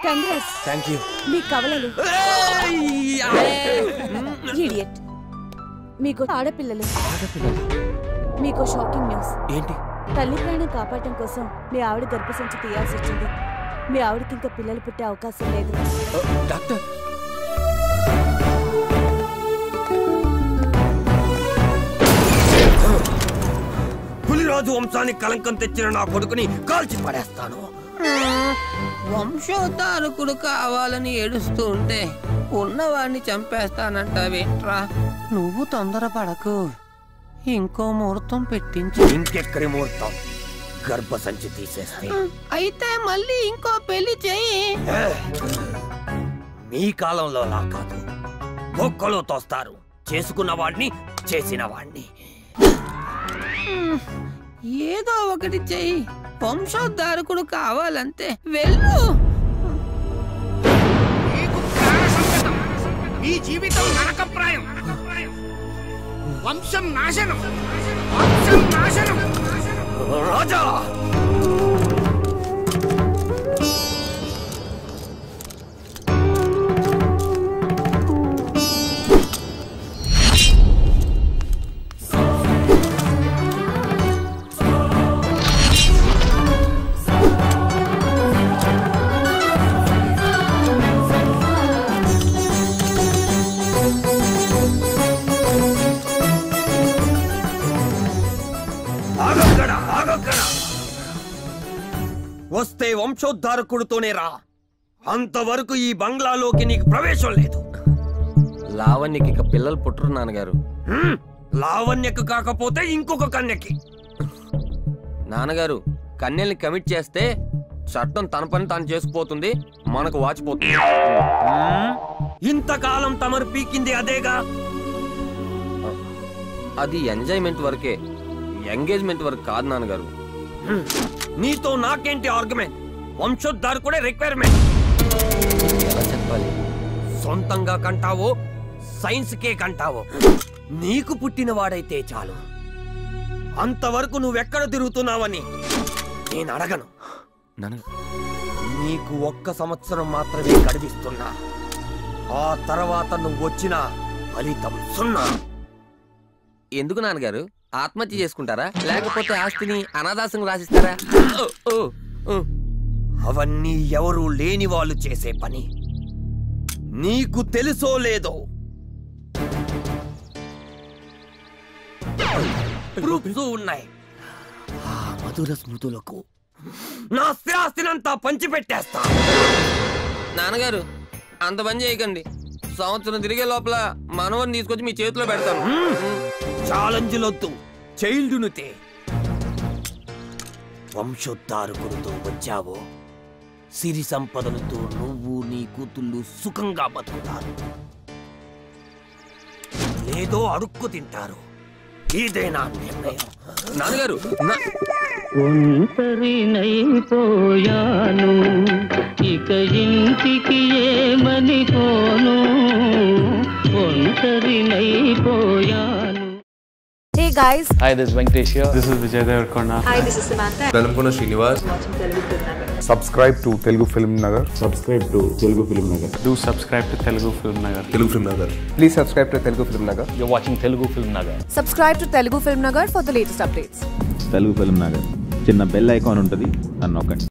Congrats thank you మీ కవలలు idiot మీకు ఆడపిల్లలు మీకు షాకింగ్ న్యూస్ ఏంటి తల్లి ప్రాణం కాపాడటం కోసం మీ ఆవిడ గర్భసంచి తీయాల్సి వచ్చింది మీ ఆవిడకి ఇంకా పిల్లలు పుట్టే అవకాశం లేదు డాక్టర్ పులిరాజు వంశానికి కలంకం తెచ్చిన నా కొడుకుని కాల్చి పడేస్తాను వంశోద్ధారకుడు కావాలని ఏడుస్తూ ఉంటే ఉన్నవాడిని చంపేస్తానంటావేంట్రా నువ్వు తొందరపడకు ఇంకో ముహూర్తం పెట్టించు ఇంకెక్కడి ముహూర్తం గర్భసంచి తీసేస్తే అయితే మళ్ళీ ఇంకో పెళ్లి చెయ్యి ఏ, మీ కాలంలో లా కాదు బొక్కలో తోస్తారు చేసుకున్న వాడిని చేసిన వాడిని ఏదో ఒకటి చెయ్యి వంశోద్ధారకుడు కావాలంతే వెళ్ళు మీకు ప్రాణ సంకటం మీ జీవితం నరకప్రాయం వంశం నాశనం వంశం నాశనం రాజా ఆగక్కడ ఆగక్కడ వస్తే వంశోద్ధారకుడితోనే రా అంతవరకు ఈ బంగ్లాలోకి నీకు ప్రవేశం లేదు లావణ్యకి ఇక పిల్లలు పుట్టరు నాన్నగారు హ్మ్, లావణ్యకు కాకపోతే ఇంకొక కన్యకి నాన్నగారు కన్యల్ని కమిట్ చేస్తే చట్టం తన పని తాను చేసుకుపోతుంది మనకు వాచిపోతుంది హ్మ్, ఇంతకాలం తమరు పీకింది అదేగా అది ఎంజాయ్మెంట్ వరకే ఎంగేజ్మెంట్ వరకు కాదు నాన్నగారు హ్మ్, నీతో నాకేంటి ఆర్గ్యుమెంట్ వంశోద్ధారకుడే రిక్వైర్మెంట్ ఎలా చెప్పాలి సొంతంగా కంటావో సైన్స్ కే కంటావో నీకు పుట్టిన వాడైతే చాలు అంతవరకు నువ్వెక్కడ తిరుగుతున్నావని నేను అడగను నాన్న నీకు ఒక్క సంవత్సరం మాత్రమే గడిపిస్తున్నా ఆ తర్వాత నువ్వు వచ్చిన ఫలితం సున్నా ఎందుకు నాన్నగారు ఆత్మహత్య చేసుకుంటారా లేకపోతే ఆస్తిని అనాథాశ్రమం రాసిస్తారా ఓ, ఓ, ఓ. అవన్నీ ఎవరూ లేని వాళ్ళు చేసే పని నీకు తెలుసో లేదో ప్రూఫ్స్ ఉన్నాయి ఆ మధుర స్మృతులకు నా స్థిరాస్తినంతా పంచిపెట్టేస్తా నాన్నగారు అంత పని చేయకండి సంవత్సరం తిరిగే లోపల మనవని తీసుకొచ్చి మీ చేతిలో పెడతాను ఛాలెంజ్లొద్దు చైల్డ్నుతే వంశోద్ధారకుడితో వచ్చావో సిరి సంపదలతో నువ్వు నీ కూతుళ్ళు సుఖంగా బతుకుతారు లేదో అడుక్కు తింటారు ఇదే నా నిర్ణయం నాన్నగారు నా- ఒంటరినైపోయాను ఇక ఇంటికి ఏమని పోను ఒంటరినైపోయాను hey guys Hi, this is Venkatesh here. This is Vijay Devarkonda. వెలంకొండ Srinivas subscribe to Telugu Film Nagar. subscribe to Telugu Film Nagar. Do subscribe to Telugu Film Nagar. Telugu film Nagar Please subscribe to Telugu Film Nagar. You're watching Telugu Film Nagar. Subscribe to Telugu film Nagar for the latest updates Telugu film Nagar చిన్న bell icon ఉంటుంది అని నొక్కండి